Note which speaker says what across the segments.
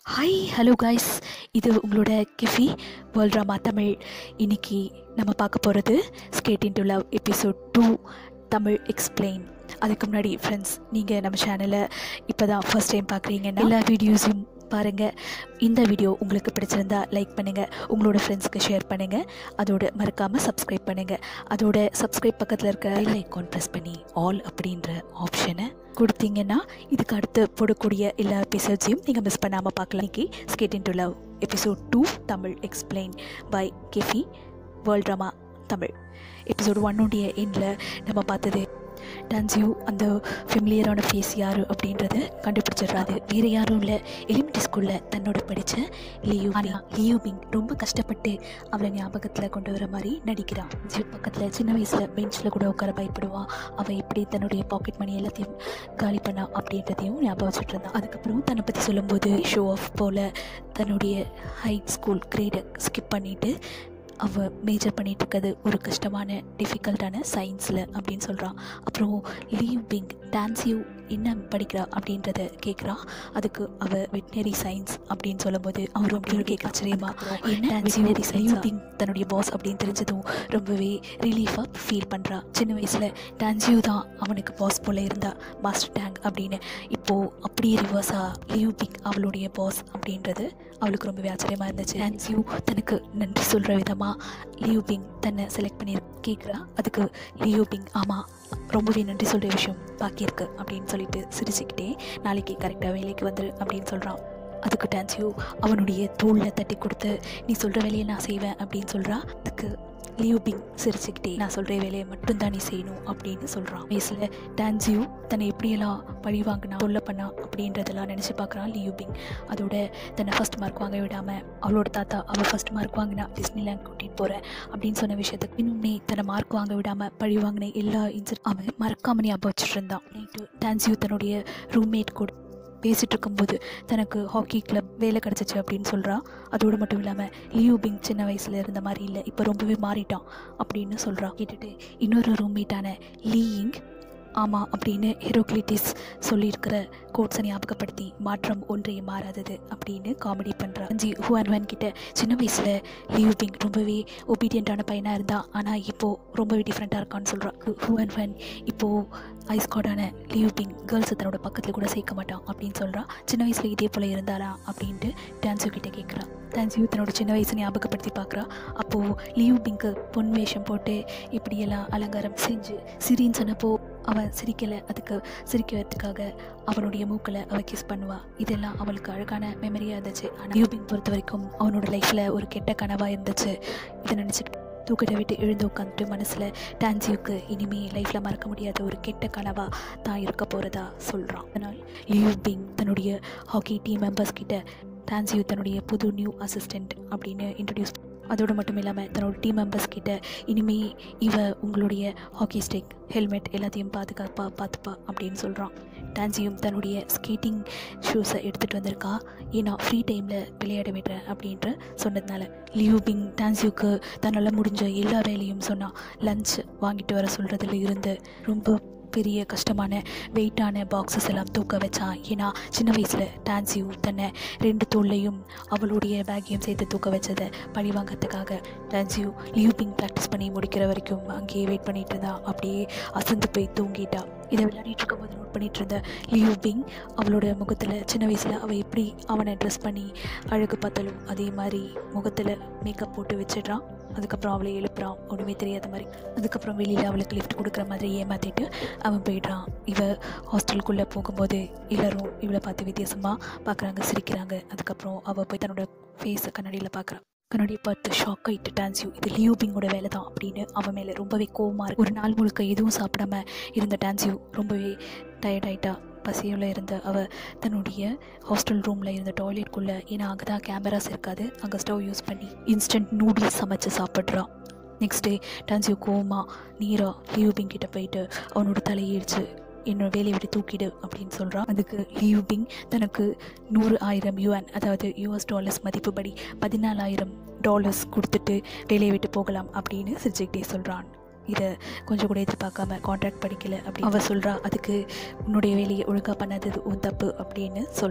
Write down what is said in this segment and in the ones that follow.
Speaker 1: hi hello guys இது உங்களோட கிஃபி world drama Tamil இன்னைக்கு நம்ம பார்க்க போகிறது skate into love episode two Tamil explain அதுக்கு முன்னாடி ஃப்ரெண்ட்ஸ் நீங்கள் நம்ம சேனலை இப்போ தான் ஃபர்ஸ்ட் டைம் பார்க்குறீங்கன்னா எல்லா வீடியோஸும் பாருங்கள் இந்த வீடியோ உங்களுக்கு பிடிச்சிருந்தா லைக் பண்ணுங்கள் உங்களோட ஃப்ரெண்ட்ஸ்க்கு ஷேர் பண்ணுங்கள் அதோட மறக்காமல் சப்ஸ்கிரைப் பண்ணுங்கள் அதோட சப்ஸ்கிரைப் பக்கத்தில் இருக்க பெல் ஐக்கான் ப்ரெஸ் பண்ணி ஆல் அப்படின்ற ஆப்ஷனை கொடுத்தீங்கன்னா இதுக்கு அடுத்து போடக்கூடிய எல்லா எபிசோட்ஸையும் நீங்கள் மிஸ் பண்ணாமல் பார்க்கலாம் இன்னைக்கு skate into love episode two Tamil explain by Kefi world drama Tamil episode ஒன்னுடைய எண்டில் நம்ம பார்த்தது டான்சியூ அந்த ஃபெமிலியரான ஃபேஸ் யார் அப்படின்றத கண்டுபிடிச்சிடுறாரு வேறு யாரும் இல்லை எலிமெண்ட்ரி ஸ்கூலில் தன்னோட படித்த லியூ ஆனால் லியூ பிங் ரொம்ப கஷ்டப்பட்டு அவளை ஞாபகத்தில் கொண்டு வர மாதிரி நடிக்கிறான் ஜியூ பக்கத்தில் சின்ன வயசில் பெஞ்சில் கூட உட்கார பயப்படுவான் அவள் எப்படி தன்னுடைய பாக்கெட் மணி எல்லாத்தையும் காலி பண்ணா அப்படின்றதையும் ஞாபகம் வச்சுட்டு இருந்தான் அதுக்கப்புறம் தன்னை பற்றி சொல்லும்போது ஷோ ஆஃப் போல் தன்னுடைய ஹை ஸ்கூல் கிரேடை ஸ்கிப் பண்ணிவிட்டு அவள் மேஜர் பண்ணிட்டு இருக்கிறது ஒரு கஷ்டமான டிஃபிகல்ட்டான சயின்ஸில் அப்படின்னு சொல்கிறான் அப்புறம் லீவ் பிங் டான்ஸியூ என்ன படிக்கிறா அப்படின்றத கேட்குறா அதுக்கு அவள் வெட்டினரி சயின்ஸ் அப்படின்னு சொல்லும்போது அவன் ரொம்ப கேட்க ஆச்சரியமா என்ன வெட்டினரி சயின்ஸ் பிங் தன்னுடைய பாஸ் அப்படின்னு தெரிஞ்சதும் ரொம்பவே ரிலீஃபாக ஃபீல் பண்ணுறா சின்ன வயசில் டான்ஸியூ தான் அவனுக்கு பாஸ் போல இருந்தா மாஸ்டர் டேங் அப்படின்னு இப்போது அப்படியே ரிவர்ஸாக லீவ் பிங் அவளுடைய பாஸ் அப்படின்றது அவளுக்கு ரொம்பவே ஆச்சரியமாக இருந்துச்சு டான்ஸியூ தனக்கு நன்றி சொல்கிற விதமாக லியூ பிங் தன்னை செலக்ட் பண்ணி கேட்குறா அதுக்கு லியூ பிங் ஆமாம் ரொம்பவே நன்றி சொல்கிற விஷயம் பாக்கி இருக்கு அப்படின்னு சொல்லிட்டு சிரிச்சுக்கிட்டே நாளைக்கு கரெக்டாக வேலைக்கு வந்துரு அப்படின்னு சொல்கிறான் அதுக்கு டான்ஸியூ அவனுடைய தோளில் தட்டி கொடுத்து நீ சொல்கிற வேலையை நான் செய்வேன் அப்படின்னு சொல்கிறா அதுக்கு லியூ பிங் சிரிச்சுக்கிட்டே நான் சொல்கிற வேலையை மட்டும்தான் நீ செய்யணும் அப்படின்னு சொல்கிறான் வயசில் டான்ஸியூ தன்னை எப்படியெல்லாம் பழி வாங்கினா சொல்ல பண்ணா அப்படின்றதெல்லாம் நினச்சி பார்க்குறான் லியூ பிங் அதோட தன்னை ஃபஸ்ட் மார்க் வாங்க விடாமல் அவளோட தாத்தா அவள் ஃபஸ்ட் மார்க் வாங்கினா டிஸ்னிலேண்ட் கூட்டிகிட்டு போகிறேன் அப்படின்னு சொன்ன விஷயத்துக்கு இன்னுமே தன்னை மார்க் வாங்க விடாமல் பழி வாங்கின எல்லா இன்சிட் அவன் மறக்காம ஞாபகம் வச்சுட்டு இருந்தான் நைட்டு டான்ஸியூ தன்னுடைய ரூம்மேட் கூட பேசிகிட்டு இருக்கும்போது தனக்கு ஹாக்கி கிளப் வேலை கிடச்சிச்சு அப்படின்னு சொல்கிறா அதோடு மட்டும் இல்லாமல் லியூ பிங் சின்ன வயசில் இருந்த மாதிரி இல்லை இப்போ ரொம்பவே மாறிட்டான் அப்படின்னு சொல்கிறா கேட்டுட்டு இன்னொரு ரூம்மேட்டான லீயிங் ஆமாம் அப்படின்னு ஹெரோக்ளிட்டிஸ் சொல்லியிருக்கிற கோட்ஸை ஞாபகப்படுத்தி மாற்றம் ஒன்றையே மாறாதது அப்படின்னு காமெடி பண்ணுறா ஜி ஹுவான் ஹுவான் கிட்ட சின்ன வயசில் லியூ பிங் ரொம்பவே ஒபீடியண்ட்டான பையனாக இருந்தான் ஆனால் இப்போது ரொம்பவே டிஃப்ரெண்ட்டாக இருக்கான்னு சொல்கிறான் ஹுவான் ஹுவான் இப்போது ஐஸ்கார்டான லியூ பிங் கேர்ள்ஸை தன்னோட பக்கத்தில் கூட சேர்க்க மாட்டான் அப்படின்னு சொல்கிறான் சின்ன வயசில் இதே போல் இருந்தாரா அப்படின்ட்டு டான்ஸியூ கிட்ட கேட்குறான் டான்ஸியூ தன்னோட சின்ன வயசை ஞாபகப்படுத்தி பார்க்குறா அப்போது லியூ பிங்க்கு பொன் வேஷம் போட்டு இப்படியெல்லாம் அலங்காரம் செஞ்சு சிரின்னு சொன்னப்போ அவன் சிரிக்கலை அதுக்கு சிரிக்க வைக்கிறதுக்காக அவனுடைய மூக்கில் அவள் கிஸ் பண்ணுவா இதெல்லாம் அவளுக்கு அழகான மெமரியாக இருந்துச்சு ஆனால் லியூ பிங் பொறுத்த வரைக்கும் அவனோட லைஃப்பில் ஒரு கெட்ட கனவாக இருந்துச்சு இதை நினச்சிட்டு தூக்கத்தை விட்டு எழுந்து உட்காந்துட்டு மனசில் டான்சியூக்கு இனிமே லைஃப்பில் மறக்க முடியாத ஒரு கெட்ட கனவாக தான் இருக்க போகிறதா சொல்கிறான் அதனால் லியூ பிங் தன்னுடைய ஹாக்கி டீம் மெம்பர்ஸ் கிட்ட டான்சியூ தன்னுடைய புது நியூ அசிஸ்டண்ட் அப்படின்னு இன்ட்ரடியூஸ் அதோடு மட்டும் இல்லாமல் தன்னோட டீம் மெம்பர்ஸ் கிட்ட இனிமே இவ உங்களுடைய ஹாக்கி ஸ்டிக் ஹெல்மெட் எல்லாத்தையும் பாதுகாப்பாக பார்த்துப்பா அப்படின்னு சொல்கிறான் டான்சியும் தன்னுடைய ஸ்கேட்டிங் ஷூஸை எடுத்துகிட்டு வந்திருக்கா ஏன்னா ஃப்ரீ டைமில் விளையாட விடுறேன் அப்படின்ற சொன்னதுனால லியூ பிங் டான்சியூக்கு தன்னால் முடிஞ்ச எல்லா வேலையும் சொன்னான் லஞ்ச் வாங்கிட்டு வர சொல்கிறதுல இருந்து ரொம்ப பெரிய கஷ்டமான வெயிட்டான பாக்ஸஸ் எல்லாம் தூக்க வச்சான் ஏன்னா சின்ன வயசில் டான்சியூ தன்னை ரெண்டு தோல்லையும் அவளுடைய பேக்கையும் சேர்த்து தூக்க வச்சதை பழி வாங்கிறதுக்காக டான்சியூ லியூபிங் ப்ராக்டிஸ் பண்ணி முடிக்கிற வரைக்கும் அங்கேயே வெயிட் பண்ணிட்டு இருந்தா அப்படியே அசந்து போய் தூங்கிட்டா இதை விளையாடிட்டு இருக்கும்போது நோட் பண்ணிட்டு இருந்த லியூ பிங் அவளோட முகத்தில் சின்ன வயசில் அவள் எப்படி அவனை ட்ரெஸ் பண்ணி அழகு பார்த்தாலும் அதே மாதிரி முகத்தில் மேக்கப் போட்டு வச்சிடுறான் அதுக்கப்புறம் அவளை எழுப்புறான் ஒன்றுமே தெரியாத மாதிரி அதுக்கப்புறம் வெளியில் அவளுக்கு லிஃப்ட் கொடுக்குற மாதிரி ஏமாற்றிட்டு அவன் போயிடுறான் இவ ஹாஸ்டலுக்குள்ளே போகும்போது எல்லோரும் இவளை பார்த்து வித்தியாசமாக பார்க்குறாங்க சிரிக்கிறாங்க அதுக்கப்புறம் அவள் போய் தன்னோட ஃபேஸை கண்ணாடியில் பார்க்குறான் கண்ணாடியை பார்த்து ஷாக் ஆகிட்டு டான்ஸியூ இது லியூ பிங்கோட வேலை தான் அப்படின்னு அவன் மேலே ரொம்பவே கோவமாக இருக்கு ஒரு நாள் முழுக்க எதுவும் சாப்பிடாம இருந்த டான்ஸியூ ரொம்பவே டயர்ட் ஆகிட்டா பசியில் இருந்த அவள் தன்னுடைய ஹாஸ்டல் ரூமில் இருந்த டாய்லெட்குள்ளே ஏன்னா அங்கே தான் கேமராஸ் இருக்காது அங்கே ஸ்டவ் யூஸ் பண்ணி இன்ஸ்டன்ட் நூடுல்ஸ் சமைச்சு சாப்பிட்றான் நெக்ஸ்ட் டே டான்ஸியூ கோவமா நீரா லியூபிங் கிட்ட போயிட்டு அவனோட தலையிடிச்சு என்னோட வேலையை விட்டு தூக்கிடு அப்படின்னு சொல்கிறான் அதுக்கு லியூ பிங் தனக்கு நூறு ஆயிரம் யுஎன் அதாவது யூஎஸ் டாலர்ஸ் மதிப்புப்படி பதினாலாயிரம் டாலர்ஸ் கொடுத்துட்டு வேலையை விட்டு போகலாம் அப்படின்னு சிரிச்சுக்கிட்டே சொல்கிறான் இதை கொஞ்சம் கூட எதிர்பார்க்காம கான்ட்ராக்ட் படிக்கல அப்படி அவ சொல்கிறா அதுக்கு உன்னுடைய வேலையை ஒழுங்காக பண்ணாதது உன் தப்பு அப்படின்னு சொல்கிறான்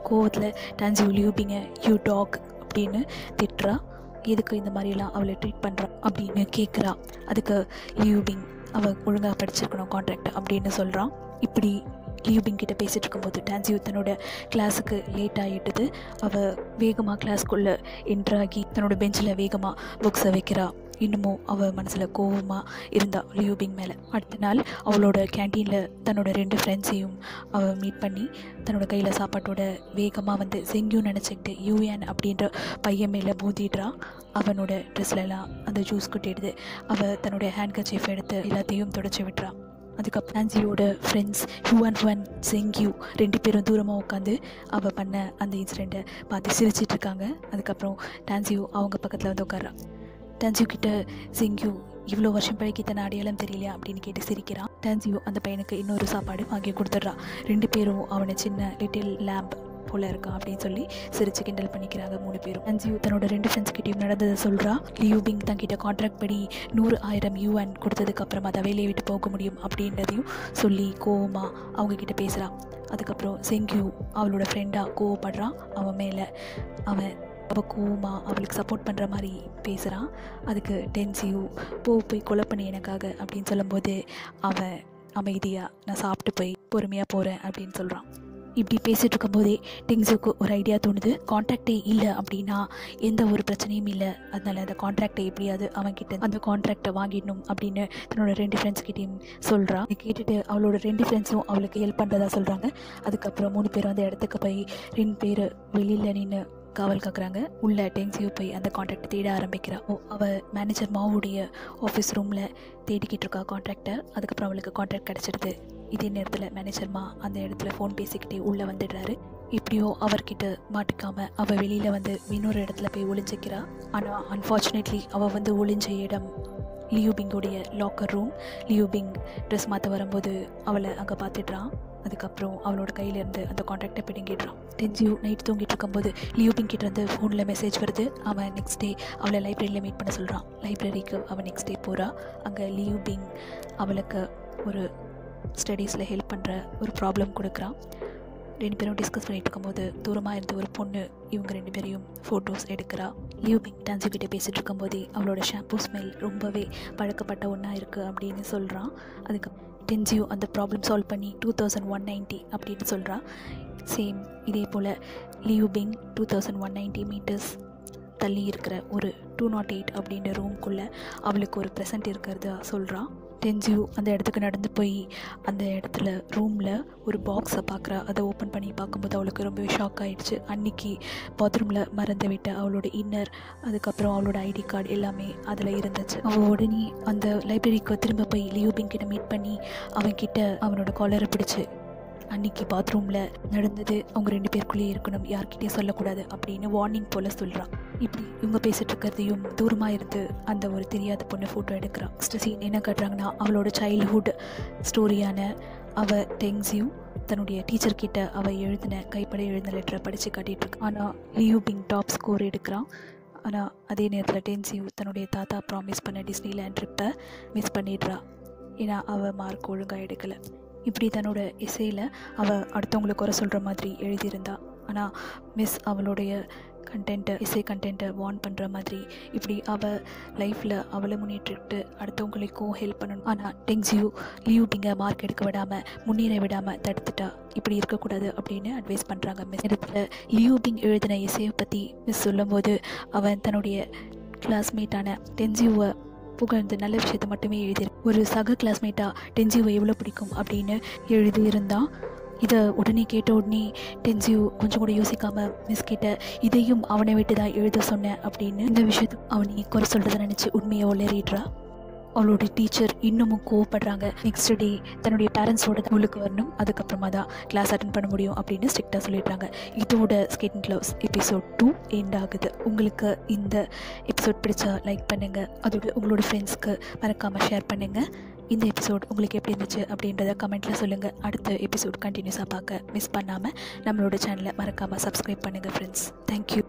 Speaker 1: கோவத்தில் டான்சி லியூபிங்க யூ டாக் அப்படின்னு திட்டுறா எதுக்கு இந்த மாதிரிலாம் அவளை ட்ரீட் பண்ணுறா அப்படின்னு கேட்குறா அதுக்கு லியூபிங் அவள் ஒழுங்காக படிச்சிருக்கணும் கான்ட்ராக்ட் அப்படின்னு சொல்கிறான் இப்படி லியூபிங் கிட்ட பேசிகிட்டு இருக்கும்போது டான்சியூ தன்னோட கிளாஸுக்கு லேட் ஆகிட்டுது அவள் வேகமாக கிளாஸ்க்குள்ளே என்ட்ராகி தன்னோட பெஞ்சில் வேகமாக புக்ஸை வைக்கிறா இன்னமும் அவள் மனசில் கோவமாக இருந்தா லியூபிங் மேலே அடுத்த நாள் அவளோட கேன்டீனில் தன்னோட ரெண்டு ஃப்ரெண்ட்ஸையும் அவள் மீட் பண்ணி தன்னோட கையில் சாப்பாட்டோட வேகமாக வந்து செங்கியும் நினச்சிக்கிட்டு யூஎன் அப்படின்ற பையன் மேலே மோதிடுறா அவனோட ட்ரெஸ்லலாம் அந்த ஜூஸ் கொட்டிடுது அவள் தன்னோட ஹேண்ட் கச்சீஃப் எடுத்து எல்லாத்தையும் தொடச்சி விட்டுறா அதுக்கப்புறம் நான்சியோட ஃப்ரெண்ட்ஸ் ஹுவன் ஹுவன் செங்யூ ரெண்டு பேரும் தூரமாக உட்காந்து அவள் பண்ண அந்த இன்சிடெண்ட்டை பார்த்து சிரிச்சிட்டு இருக்காங்க அதுக்கப்புறம் டான்சியூ அவங்க பக்கத்தில் வந்து உட்கார்றா டான்சியூ கிட்ட செங்யூ இவ்வளோ வருஷம் பழகி தன் அடையாளம் தெரியலையா அப்படின்னு கேட்டு சிரிக்கிறான் டான்சியூ அந்த பையனுக்கு இன்னொரு சாப்பாடு வாங்கி கொடுத்துட்றா ரெண்டு பேரும் அவனை சின்ன லிட்டில் லேம்ப் போல இருக்கான் அப்படின்னு சொல்லி சிரிச்சு கிண்டல் பண்ணிக்கிறாங்க மூணு பேரும் அஞ்சியூ தன்னோட ரெண்டு ஃப்ரெண்ட்ஸ் கிட்டயும் நடந்ததை சொல்கிறா லியூபிங் தங்கிட்ட கான்ட்ராக்ட் படி நூறு ஆயிரம் யூஎன் கொடுத்ததுக்கு அப்புறமா அதை வேலையை விட்டு போக முடியும் அப்படின்றதையும் சொல்லி கோவமா அவங்க கிட்ட பேசுகிறா அதுக்கப்புறம் செங்யூ அவளோட ஃப்ரெண்டாக கோவப்படுறான் அவன் மேலே அவன் அவள் கோவமாக அவளுக்கு சப்போர்ட் பண்ணுற மாதிரி பேசுகிறான் அதுக்கு டென்சியூ போ போய் கொலை பண்ணி எனக்காக அப்படின்னு சொல்லும்போது அவன் அமைதியாக நான் சாப்பிட்டு போய் பொறுமையாக போகிறேன் அப்படின்னு சொல்கிறான் இப்படி பேசிகிட்டு இருக்கும்போதே டெங்ஸுக்கு ஒரு ஐடியா தோணுது கான்ட்ராக்டே இல்லை அப்படின்னா எந்த ஒரு பிரச்சனையும் இல்லை அதனால அந்த கான்ட்ராக்டை எப்படியாவது அவன்கிட்ட அந்த கான்ட்ராக்டை வாங்கிடணும் அப்படின்னு தன்னோட ரெண்டு ஃப்ரெண்ட்ஸ் கிட்டேயும் சொல்கிறா இதை கேட்டுட்டு அவளோட ரெண்டு ஃப்ரெண்ட்ஸும் அவளுக்கு ஹெல்ப் பண்ணுறதா சொல்கிறாங்க அதுக்கப்புறம் மூணு பேரும் அந்த இடத்துக்கு போய் ரெண்டு பேர் வெளியில் நின்று காவல் காக்குறாங்க உள்ள டென்சியூ போய் அந்த கான்ட்ராக்ட் தேட ஆரம்பிக்கிறா ஓ அவள் மேனேஜர் மாவுடைய ஆஃபீஸ் ரூமில் தேடிக்கிட்டு இருக்கா கான்ட்ராக்டை அதுக்கப்புறம் அவளுக்கு கான்ட்ராக்ட் கிடச்சிடுது இதே நேரத்தில் மேனேஜர் மா அந்த இடத்துல ஃபோன் பேசிக்கிட்டே உள்ளே வந்துடுறாரு இப்படியோ அவர்கிட்ட மாட்டிக்காம அவள் வெளியில் வந்து இன்னொரு இடத்துல போய் ஒளிஞ்சிக்கிறா ஆனால் அன்ஃபார்ச்சுனேட்லி அவள் வந்து ஒளிஞ்ச இடம் லியூபிங்கோடைய லாக்கர் ரூம் லியூபிங் ட்ரெஸ் மாற்ற வரும்போது அவளை அங்கே பார்த்துடுறான் அதுக்கப்புறம் அவளோட கையிலேருந்து அந்த கான்ட்ராக்டை பிடுங்கிடுறான் டென்ஜியூ நைட் தூங்கிட்டு இருக்கும்போது லியூபிங் கிட்ட இருந்து ஃபோனில் மெசேஜ் வருது அவன் நெக்ஸ்ட் டே அவளை லைப்ரரியில் மீட் பண்ண சொல்கிறான் லைப்ரரிக்கு அவன் நெக்ஸ்ட் டே போகிறா அங்கே லியூபிங் அவளுக்கு ஒரு ஸ்டடீஸில் ஹெல்ப் பண்ணுற ஒரு ப்ராப்ளம் கொடுக்குறான் ரெண்டு பேரும் டிஸ்கஸ் பண்ணிட்டு இருக்கும்போது தூரமாக இருந்த ஒரு பொண்ணு இவங்க ரெண்டு பேரையும் ஃபோட்டோஸ் எடுக்கிறா லியூபிங் டான்ஸு கிட்டே பேசிகிட்டு இருக்கும்போதே அவளோட ஷாம்பூ ஸ்மெல் ரொம்பவே பழக்கப்பட்ட ஒன்றா இருக்குது அப்படின்னு சொல்கிறான் அதுக்கு டென்ஜியூ அந்த ப்ராப்ளம் சால்வ் பண்ணி டூ தௌசண்ட் ஒன் நைன்ட்டி அப்படின்னு சொல்கிறா சேம் இதே போல் Liu Bing two thousand one ninety meters தள்ளி இருக்கிற ஒரு டூ நாட் எயிட் அப்படின்ற ரூம்குள்ளே அவளுக்கு ஒரு ப்ரெசன்ட் இருக்கிறதா சொல்கிறான் டென்ஜியூ அந்த இடத்துக்கு நடந்து போய் அந்த இடத்துல ரூமில் ஒரு பாக்ஸை பார்க்குறா அதை ஓப்பன் பண்ணி பார்க்கும்போது அவளுக்கு ரொம்பவே ஷாக் ஆகிடுச்சு அன்னைக்கு பாத்ரூமில் மறந்து விட்ட அவளோட இன்னர் அதுக்கப்புறம் அவளோட ஐடி கார்டு எல்லாமே அதில் இருந்துச்சு அவள் உடனே அந்த லைப்ரரிக்கு திரும்ப போய் லியூபிங் கிட்ட மீட் பண்ணி அவன்கிட்ட அவனோட காலரை பிடிச்சு அன்னைக்கு பாத்ரூமில் நடந்தது அவங்க ரெண்டு பேருக்குள்ளேயே இருக்கணும் யார்கிட்டயும் சொல்லக்கூடாது அப்படின்னு வார்னிங் போல் சொல்கிறான் இப்படி இவங்க பேசிட்டு இருக்கிறதையும் தூரமாக இருந்து அந்த ஒரு தெரியாத பொண்ணு ஃபோட்டோ எடுக்கிறான் நெக்ஸ்ட் சீன் என்ன காட்டுறாங்கன்னா அவளோட சைல்ட்ஹுட் ஸ்டோரியான அவ டெங்ஸியும் தன்னுடைய டீச்சர் கிட்ட அவ எழுதின கைப்பட எழுதின லெட்டரை படித்து காட்டிட்டு இருக்கு ஆனால் லியூபிங் டாப் ஸ்கோர் எடுக்கிறான் ஆனால் அதே நேரத்தில் டென்சியூ தன்னுடைய தாத்தா ப்ராமிஸ் பண்ண டிஸ்னிலேண்ட் ட்ரிப்பை மிஸ் பண்ணிடுறா ஏன்னா அவள் மார்க் ஒழுங்காக எடுக்கலை இப்படி தன்னோட இசையில் அவள் அடுத்தவங்களை குறை சொல்கிற மாதிரி எழுதியிருந்தா ஆனால் மிஸ் அவளுடைய கண்டென்ட்டை இசை கண்டென்ட்டை வார்ன் பண்ணுற மாதிரி இப்படி அவள் லைஃப்பில் அவளை முன்னேற்றிட்டு அடுத்தவங்களுக்கும் ஹெல்ப் பண்ணணும் ஆனால் டெங்ஸியூ லீவ் பிங்க மார்க் எடுக்க விடாமல் முன்னேற விடாமல் தடுத்துட்டா இப்படி இருக்கக்கூடாது அப்படின்னு அட்வைஸ் பண்ணுறாங்க மிஸ் இடத்துல லியூ பிங் எழுதின இசையை பற்றி மிஸ் சொல்லும்போது அவன் தன்னுடைய கிளாஸ்மேட்டான டென்சியூவை புகழ்ந்து நல்ல விஷயத்தை மட்டுமே எழுதி ஒரு சக கிளாஸ்மேட்டாக டென்சியூவை எவ்வளோ பிடிக்கும் அப்படின்னு எழுதியிருந்தான் இதை உடனே கேட்ட உடனே டென்சியூ கொஞ்சம் கூட யோசிக்காம மிஸ் கிட்ட இதையும் அவனை விட்டு தான் எழுத சொன்னேன் அப்படின்னு இந்த விஷயத்தை அவனை குறை சொல்கிறத நினச்சி உண்மையை உளறிடுறா அவளோட டீச்சர் இன்னமும் கோவப்படுறாங்க நெக்ஸ்ட் டே தன்னுடைய பேரண்ட்ஸோட ஸ்கூலுக்கு வரணும் அதுக்கப்புறமா தான் கிளாஸ் அட்டன் பண்ண முடியும் அப்படின்னு ஸ்ட்ரிக்டாக சொல்லிடுறாங்க இதோட skate and loves episode two end ஆகுது உங்களுக்கு இந்த எபிசோட் பிடிச்சா லைக் பண்ணுங்கள் அதோட உங்களோட ஃப்ரெண்ட்ஸ்க்கு மறக்காமல் ஷேர் பண்ணுங்கள் இந்த எபிசோட் உங்களுக்கு எப்படி இருந்துச்சு அப்படின்றத கமெண்ட்டில் சொல்லுங்கள் அடுத்த எபிசோட் கண்டினியூஸாக பார்க்க மிஸ் பண்ணாமல் நம்மளோட சேனலை மறக்காமல் சப்ஸ்கிரைப் பண்ணுங்கள் ஃப்ரெண்ட்ஸ் தேங்க்யூ